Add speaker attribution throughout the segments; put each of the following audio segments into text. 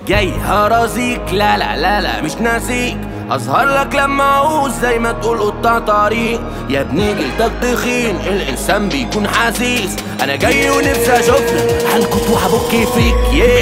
Speaker 1: جاي هرازيك لا لا لا لا مش ناسيك اظهر لك لما اعوز زي ما تقول قطع طريق يا ابني جلدك تخين الانسان بيكون حسيس انا جاي ونفسي اشوفك هنكت وهبكي فيك yeah.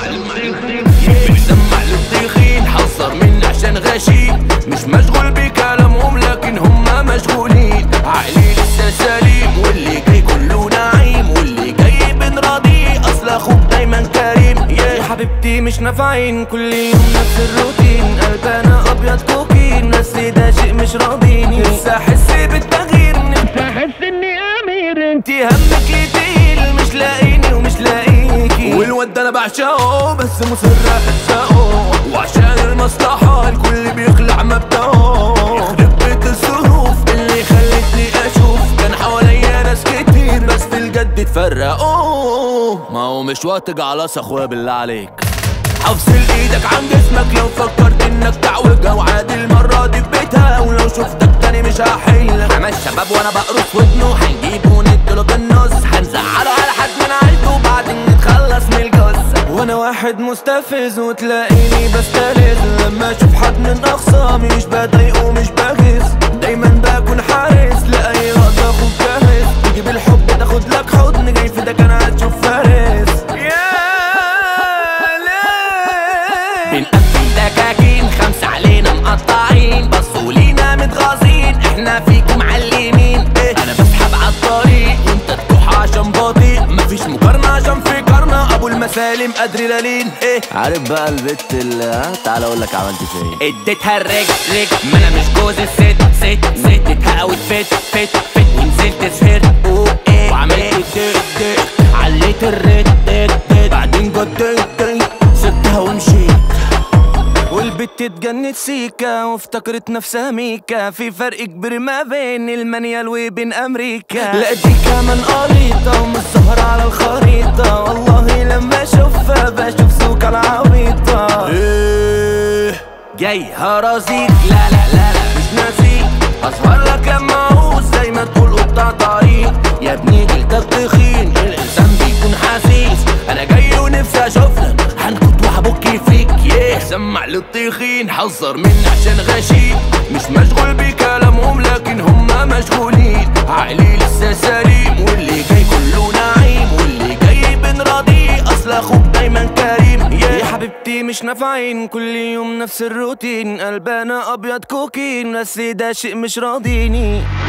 Speaker 1: بنسمع للطيخين حذر مني عشان غشيم مش مشغول بكلامهم لكن هم مشغولين عقلي لسه سليم واللي جاي كله نعيم واللي جاي بنراضيه اصل اخوك دايما كريم يا حبيبتي مش نافعين كل يوم نفس الروتين قلبنا ابيض كوكين بس ده شيء مش راضيني لسه احس بالتغيير نفسي احس اني امير انتي همك يتقيل مش لاقيني ومش لاقيكي والواد ده انا بعشقه بس مصر احزقه وعشان المصلحة الكل بيخلع مبدأه يخرب بيت الظروف اللي خلتني اشوف كان حواليا ناس كتير بس في الجد اتفرقوا ما هو مش وقت جعلص اخويا بالله عليك افصل ايدك عن جسمك لو فكرت انك تعوجها وعادي المرة دي في بيتها ولو شفتك تاني مش هحيلك عمل شباب وانا بقرص ودنه هنجيبه ونديله بالنص هنزعله على حد من عيلته وبعدين نتخلص من الجثة وانا واحد مستفز وتلاقيني بستلذ لما اشوف حد من اخصامي مش بضايقه ومش بغيظ دايما بكون حارس لاي وقت اخد جاهز تجيب الحب تاخد لك حضن جاي في ده كان هتشوف فارس بنقفل دكاكين خمسة علينا مقطعين بصوا لينا متغاظين احنا فيكم معلمين ايه انا بسحب عالطريق وانت تكح عشان بطيء مفيش مقارنة عشان في قرنة ابو المسالم ادرينالين ايه
Speaker 2: عارف بقى البت اللي ها تعالى اقول لك عملت فيا ايه
Speaker 1: اديتها الرجل رجل ما انا مش جوز الست ست ست اديتها قوي فت فت فت ونزلت سهرت اوه ايه وعملت دق دق عليت الريت دق دق بعدين جديت دق سبتها ومشيت والبت اتجنت سيكا وافتكرت نفسها ميكا في فرق كبير ما بين المانيال وبين امريكا لا دي كمان قريطة ومش ظاهرة على الخريطة والله لما اشوفها بشوف سوق العبيطة ايه جاي هرازيك لا لا لا لا مش ناسيك اظهر لك لما اعوز زي ما تقول قطع طريق يا ابني جلدك تخين الانسان بيكون حسيس انا جاي ونفسي اشوفك هنكت وهبكي فيك yeah. سمع للطيخين حذر مني عشان غشيم مش مشغول بكلامهم لكن هم مشغولين عقلي لسه سليم واللي جاي كله نعيم واللي جاي بنراضيه اصل اخوك دايما كريم yeah. يا حبيبتي مش نافعين كل يوم نفس الروتين قلبنا ابيض كوكين بس ده شيء مش راضيني